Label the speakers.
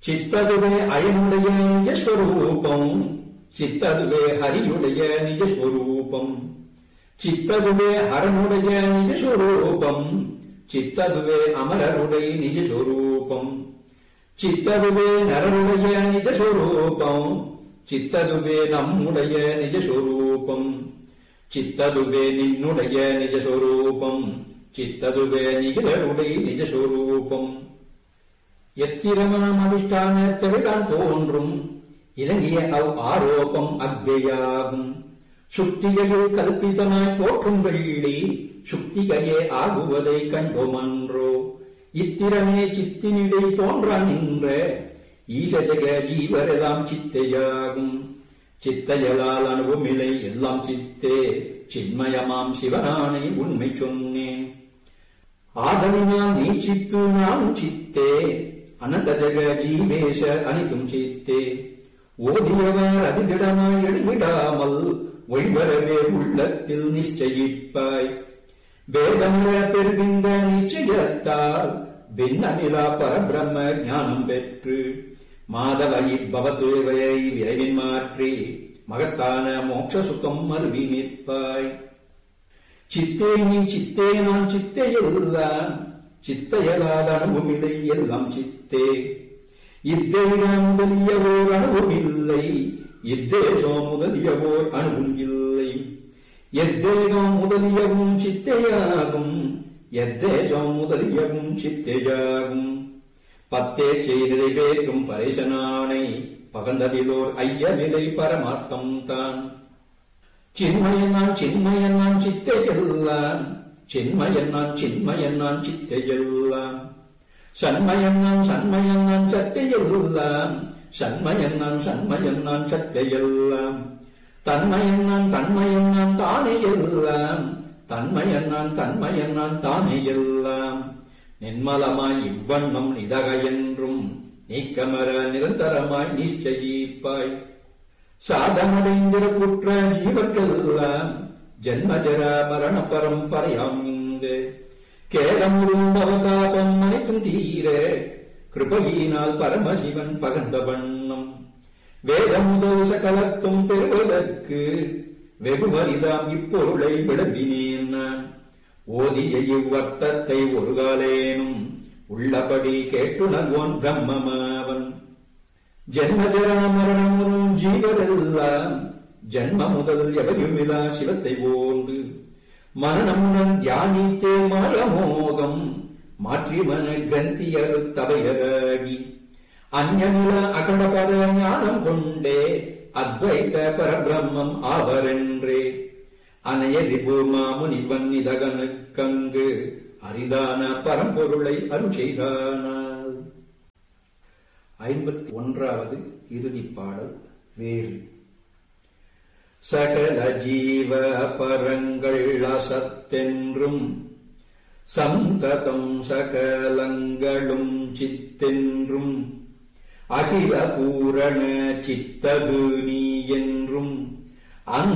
Speaker 1: சித்ததுவே அயனுடைய நிஜஸ்வரூபம் சித்ததுவே ஹரியுடைய நிஜஸ்வரூபம் சித்ததுவே ஹரனுடைய நிஜஸ்வரூபம் சித்ததுவே அமரருடைய நிஜஸ்வரூபம் சித்ததுவே நரனுடைய நிஜஸ்வரூபம் சித்ததுவே நம்முடைய நிஜஸ்வரூபம் சித்ததுவே நின்னுடைய நிஜஸ்வரூபம் சித்ததுவே நிகழருடைய நிஜஸ்வரூபம் எத்திரமாம் அதிஷ்டானத்தவிதான் தோன்றும் இறங்கிய அவ் ஆரோபம் அக்ஞையாகும் சுக்திகையில் கல்பிதமாய் தோற்றும் வெள்ளி சுக்திகையே ஆகுவதை கண்டோமன்றோ இத்திரமே சித்தினிடை தோன்ற நின்ற ஈசஜக ஜீவரெல்லாம் சித்தையாகும் சித்தையலால் அனுபவமில்லை எல்லாம் சித்தே சின்மயமாம் சிவனானை உண்மை சொன்னேன் ஆதலினால் நீ சித்து நானும் சித்தே அனந்த ஜக ஜீவேஷ அனைத்தும் சித்தே ஓதியவர் அதிதிடமாய் எழுவிடாமல் ஒழிவரவே உள்ளத்தில் நிச்சயிப்பாய் வேதமுற பெறுகின்ற நிச்சயத்தால் பின்னமிலா பரபிரம்ம ஞானம் பெற்று மாதவ இப்பவத்துவையை விரைவின் மாற்றி மகத்தான மோட்ச சுகம் மருவி நிற்பாய் சித்தே நீ சித்தே நான் சித்தே எல்லாம் சித்தையலாத அனுபவமில்லை எல்லாம் சித்தே இத்தேகம் முதலியவோர் அனுபவமில்லை இத்தேசம் முதலியவோர் அணுவும் இல்லை எத்தேகம் முதலியவும் சித்தையாகும் எத்தேசம் முதலியவும் சித்தையாகும் பத்தேச்சை நிறைவேற்றும் பரேசனானை பகந்ததிலோர் ஐயமிலை பரமார்த்தம் தான் சின்மயன் நான் சின்மயன் நான் சித்தையெல்லாம் சின்மயன் நான் சின்மயன் நான் சித்தையெல்லாம் சண்மயன் நான் சண்மயன் நான் சத்தையெல்லாம் சண்மயன் நான் சண்மயன் நான் சத்தையெல்லாம் தன்மயன் நான் தன்மயன் நான் தானே எல்லாம் தன்மயன் நான் தன்மயன் நான் தானே எல்லாம் நின்மலமாய் இவ்வண்ணம் நிதக என்றும் நீக்கமர நிரந்தரமாய் நிச்சயிப்பாய் சாதமடைந்திர குற்ற ஜீவர்களெல்லாம் ஜன்மஜர மரண பரம்பரையாம் இங்கு கேடமுறும் அவதாபம் அனைத்தும் தீர கிருபையினால் பரமசிவன் பகர்ந்த வண்ணம் வேதம் முதல் சகலத்தும் பெறுவதற்கு வெகுவரிதாம் இப்பொருளை விளம்பினேன் நான் ஓதிய இவ்வர்த்தத்தை ஒரு காலேனும் உள்ளபடி கேட்டுணர்வோன் பிரம்மமாவன் ஜென்மஜரா மரணமுறும் ஜீவரெல்லாம் ஜன்ம முதல் எவையுமிலா சிவத்தை ஓந்து மரணமுடன் தியானித்தே மாயமோகம் மாற்றி மன கிரந்தியரு தவையராகி அந்நில அகண்டபர ஞானம் கொண்டே அத்வைத பரபிரம்மம் ஆவரென்றே அனையரிபு மாமுனிவன் இதகனுக்கங்கு அரிதான பரம்பொருளை அருள் செய்தானால் ஐம்பத்தி ஒன்றாவது இறுதிப் பாடல் வேறு சகல ஜீவ பரங்கள் அசத்தென்றும் சந்ததம் சகலங்களும் சித்தென்றும் அகில பூரண சித்தது நீ என்றும் அங்க